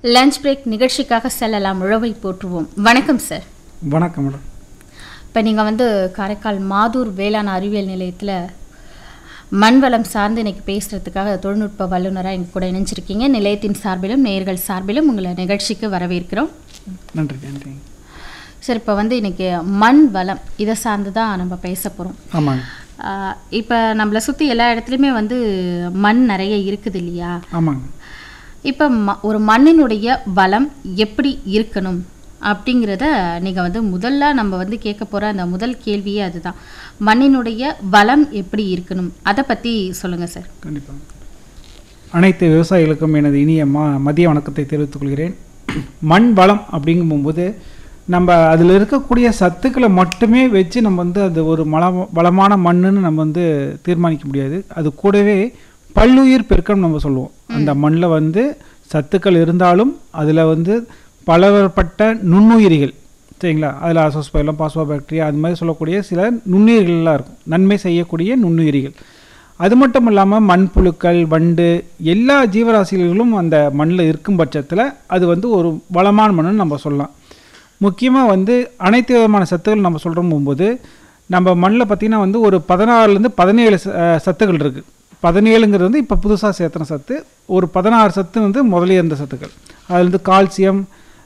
lunch break நிகழ்ச்சிக்காக செல்லலாம் உழவை போற்றுவோம் வணக்கம் சார் வணக்கம் மேடம் இப்போ நீங்கள் வந்து காரைக்கால் மாதூர் வேளாண் அறிவியல் நிலையத்தில் மண் வளம் சார்ந்து இன்னைக்கு பேசுகிறதுக்காக தொழில்நுட்ப வல்லுநராக எங்க கூட இணைஞ்சிருக்கீங்க நிலையத்தின் சார்பிலும் நேயர்கள் சார்பிலும் உங்களை நிகழ்ச்சிக்கு வரவேற்கிறோம் நன்றி நன்றி சார் இப்போ வந்து இன்னைக்கு மண் வளம் இதை சார்ந்து தான் நம்ம பேச போகிறோம் ஆமாங்க இப்போ நம்மளை சுற்றி எல்லா இடத்துலையுமே வந்து மண் நிறைய இருக்குது இல்லையா ஆமாங்க இப்போ ம ஒரு மண்ணினுடைய வளம் எப்படி இருக்கணும் அப்படிங்கிறத நீங்கள் வந்து முதல்ல நம்ம வந்து கேட்க போகிற அந்த முதல் கேள்வியே அதுதான் மண்ணினுடைய வளம் எப்படி இருக்கணும் அதை பற்றி சொல்லுங்கள் சார் கண்டிப்பாக அனைத்து விவசாயிகளுக்கும் எனது இனிய மா மதிய வணக்கத்தை தெரிவித்துக் கொள்கிறேன் மண் வளம் அப்படிங்கும்போது நம்ம அதில் இருக்கக்கூடிய சத்துக்களை மட்டுமே வச்சு நம்ம வந்து அது ஒரு மல வளமான மண்ணுன்னு நம்ம வந்து தீர்மானிக்க முடியாது அது கூடவே பல்லுயிர் பெருக்கம் நம்ம சொல்லுவோம் அந்த மண்ணில் வந்து சத்துக்கள் இருந்தாலும் அதில் வந்து பலவற்பட்ட நுண்ணுயிரிகள் சரிங்களா அதில் அசோஸ்பைலம் பாஸ்போபாக்டீரியா அது மாதிரி சொல்லக்கூடிய சில நுண்ணுயிர்கள்லாம் இருக்கும் நன்மை செய்யக்கூடிய நுண்ணுயிரிகள் அது மட்டும் இல்லாமல் மண்புழுக்கள் வண்டு எல்லா ஜீவராசிகளும் அந்த மண்ணில் இருக்கும் பட்சத்தில் அது வந்து ஒரு வளமான மண்ணுன்னு நம்ம சொல்லலாம் முக்கியமாக வந்து அனைத்து விதமான சத்துக்கள் நம்ம சொல்கிறோம் போகும்போது நம்ம மண்ணில் பார்த்திங்கன்னா வந்து ஒரு பதினாறுலேருந்து பதினேழு ச- அஹ் சத்துக்கள் இருக்குது பதினேழுங்கிறது வந்து இப்போ புதுசாக சேர்த்துன சத்து ஒரு பதினாறு சத்து வந்து முதலே இருந்த சத்துக்கள் அதில் வந்து calcium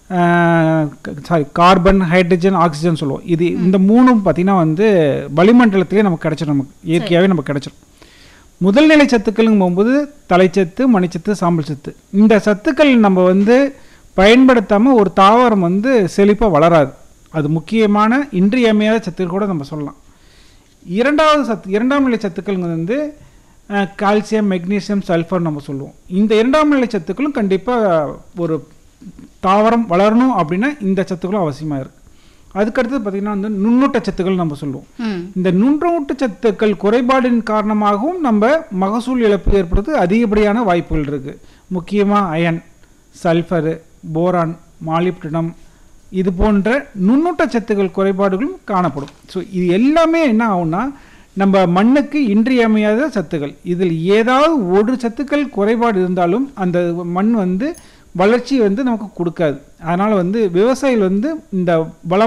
sorry carbon hydrogen oxygen சொல்லுவோம் இது இந்த மூணும் பார்த்திங்கன்னா வந்து வளிமண்டலத்திலே நமக்கு கிடைச்சிடும் நமக்கு இயற்கையாகவே நமக்கு கிடைச்சிடும் முதல் நிலை சத்துக்கள்ங்கும் போகும்போது தலைச்சத்து மணிச்சத்து சாம்பல் சத்து இந்த சத்துக்கள் நம்ம வந்து பயன்படுத்தாமல் ஒரு தாவரம் வந்து செழிப்பாக வளராது அது முக்கியமான இன்றியமையாத சத்துக்கள் கூட நம்ம சொல்லலாம் இரண்டாவது சத்து இரண்டாம் நிலை சத்துக்கள் வந்து அஹ், கால்சியம் மெக்னீசியம் சல்ஃபர் நம்ம சொல்லுவோம் இந்த இரண்டாம் நிலை சத்துக்களும் கண்டிப்பாக ஒரு தாவரம் வளரணும் அப்படின்னா இந்த சத்துக்களும் அவசியமாக இருக்குது அதுக்கடுத்தது பார்த்திங்கன்னா வந்து நுண்ணூட்ட சத்துக்கள் நம்ம சொல்லுவோம் ம் இந்த நுண்ணூட்ட சத்துக்கள் குறைபாடின் காரணமாகவும் நம்ம மகசூல் இழப்பு ஏற்படுறது அதிகப்படியான வாய்ப்புகள் இருக்குது முக்கியமாக அயன் சல்ஃபரு போரான் மாலிப்டினம் இது போன்ற நுண்ணூட்ட சத்துக்கள் குறைபாடுகளும் காணப்படும் ஸோ இது எல்லாமே என்ன ஆகும்னா நம்ம மண்ணுக்கு இன்றியமையாத சத்துக்கள் இதில் ஏதாவது ஒரு சத்துக்கள் குறைபாடு இருந்தாலும் அந்த மண் வந்து வளர்ச்சி வந்து நமக்கு கொடுக்காது அதனால் வந்து விவசாயிகள் வந்து இந்த வள